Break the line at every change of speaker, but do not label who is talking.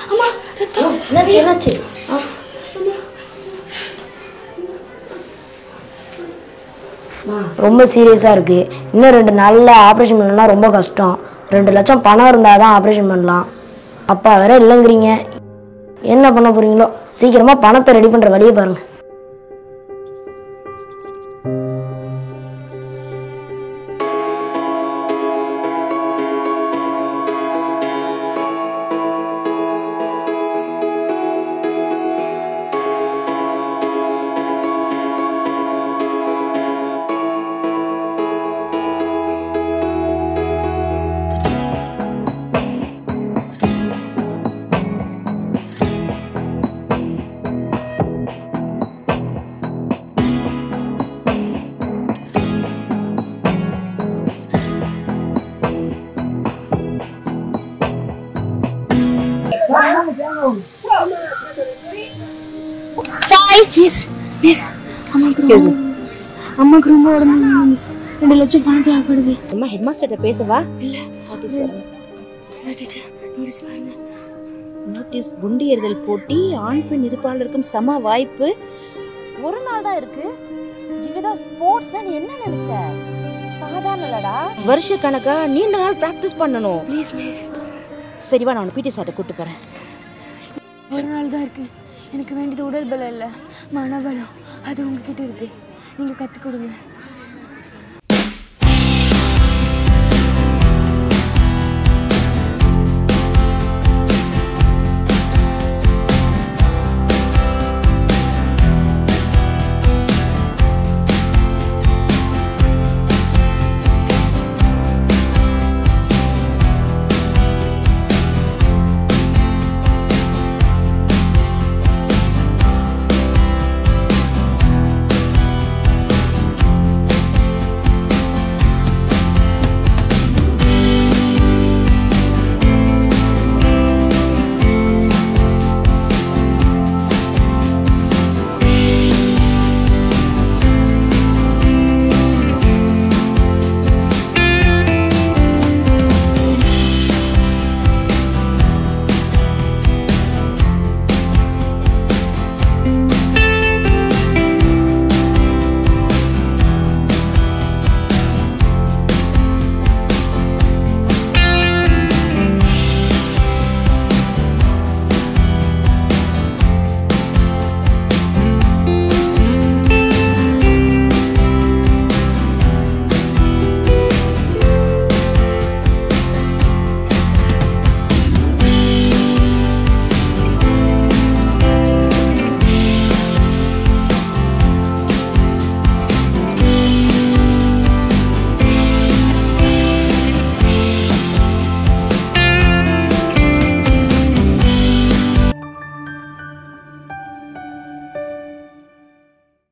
அம்மா ரத்தம்
என்னாச்சு என்னாச்சு ஆ ரொம்ப சீரியஸாக இருக்குது இன்னும் ரெண்டு நாளில் ஆப்ரேஷன் பண்ணணும்னா ரொம்ப கஷ்டம் ரெண்டு லட்சம் பணம் இருந்தால் தான் ஆப்ரேஷன் பண்ணலாம் அப்பா வேற இல்லைங்கிறீங்க என்ன பண்ண போறீங்களோ சீக்கிரமாக பணத்தை ரெடி பண்ணுற வழியை பாருங்கள்
மிஸ் மிஸ் அம்மாக்கு ரொம்ப அம்மாக்கு ரொம்ப உடம்பு மிஸ் ரெண்டு லட்சம் பணம் தேவைப்படுது
அம்மா ஹெட் மாஸ்டர்கிட்ட பேசவா
டீச்சர் நோட்டீஸ் பாருங்க
நோட்டீஸ் குண்டு எறிதல் போட்டி ஆண் பெண் இருப்பாளருக்கும் சம வாய்ப்பு ஒரு நாள் தான் இருக்கு ஜீவிதா ஸ்போர்ட்ஸ் நீ என்ன நினைச்ச சாதாரண இல்லடா வருஷ கணக்கா நீண்ட நாள் பிராக்டிஸ் பண்ணணும்
ப்ளீஸ் மிஸ்
சரி வா நான் பிடி சார்ட்ட கூட்டு போறேன்
ஒரு நாள் தான் இருக்கு எனக்கு வேண்டியது உடல் பலம் இல்லை மனபலம் அது உங்ககிட்ட இருக்கு நீங்கள் கற்றுக் கொடுங்க